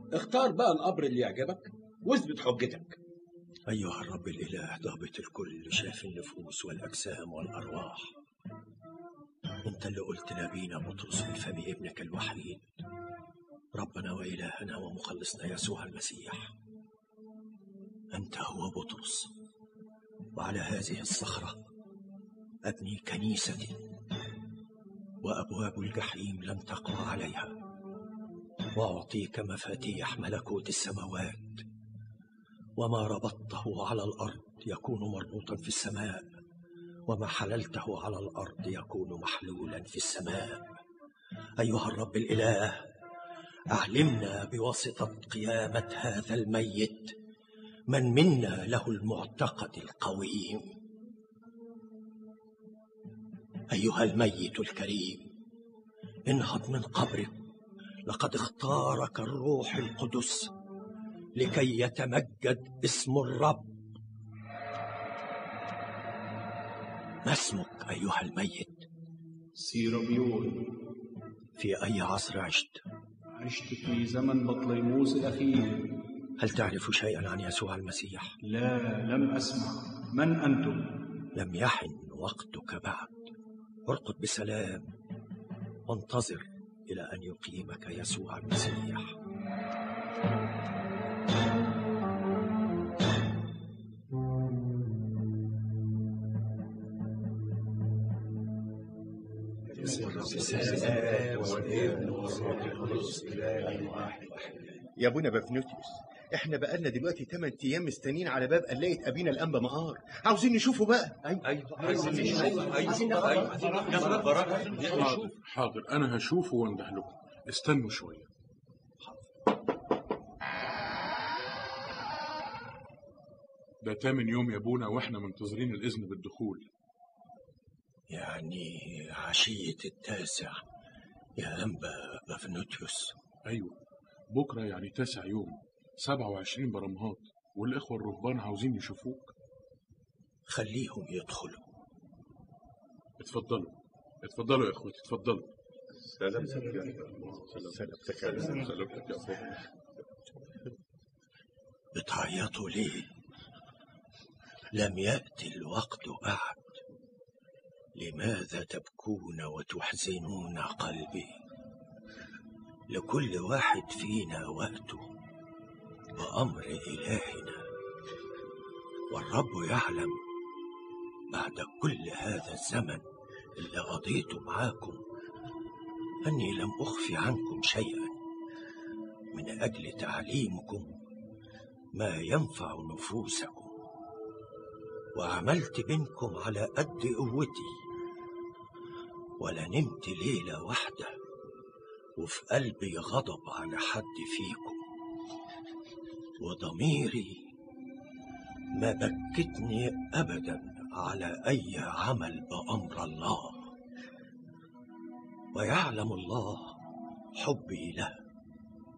اختار بقى القبر اللي يعجبك واثبت حجتك أيها الرب الإله ضابط الكل شاف النفوس والأجسام والأرواح أنت اللي قلت نبينا بطرس من فم ابنك الوحيد ربنا وإلهنا ومخلصنا يسوع المسيح أنت هو بطرس وعلى هذه الصخرة أبني كنيستي وأبواب الجحيم لن تقوى عليها وأعطيك مفاتيح ملكوت السماوات وما ربطته على الأرض يكون مربوطا في السماء وما حللته على الأرض يكون محلولا في السماء أيها الرب الإله أعلمنا بواسطة قيامة هذا الميت من منا له المعتقد القويم أيها الميت الكريم انهض من قبرك لقد اختارك الروح القدس لكي يتمجد اسم الرب ما اسمك أيها الميت سيرابيون في أي عصر عشت عشت في زمن بطليموس الأخير هل تعرف شيئا عن يسوع المسيح لا لم أسمع من أنتم لم يحن وقتك بعد ارقد بسلام وانتظر إلى أن يقيمك يسوع المسيح يا ابونا بفنوتيوس احنا بقالنا دلوقتي 8 ايام مستنيين على باب قلايه ابينا الانبا مقار عاوزين نشوفه بقى حاضر حاضر انا هشوفه وانده لكم استنوا شويه ده تامن يوم يا ابونا واحنا منتظرين الاذن بالدخول يعني عشية التاسع يا أنبا بفنوتيوس ايوه بكره يعني تاسع يوم 27 برمهات والاخوه الرهبان عاوزين يشوفوك خليهم يدخلوا اتفضلوا اتفضلوا يا اخوتي اتفضلوا سلامتك يا سلامتك يا سلامتك يا اخوتي بتعيطوا ليه لم يأتي الوقت بعد لماذا تبكون وتحزنون قلبي لكل واحد فينا وقته وأمر إلهنا والرب يعلم بعد كل هذا الزمن اللي قضيته معاكم أني لم أخفي عنكم شيئا من أجل تعليمكم ما ينفع نفوسكم وعملت بينكم على قد قوتي ولا نمت ليلة واحدة وفي قلبي غضب على حد فيكم وضميري ما بكتني أبدا على أي عمل بأمر الله ويعلم الله حبي له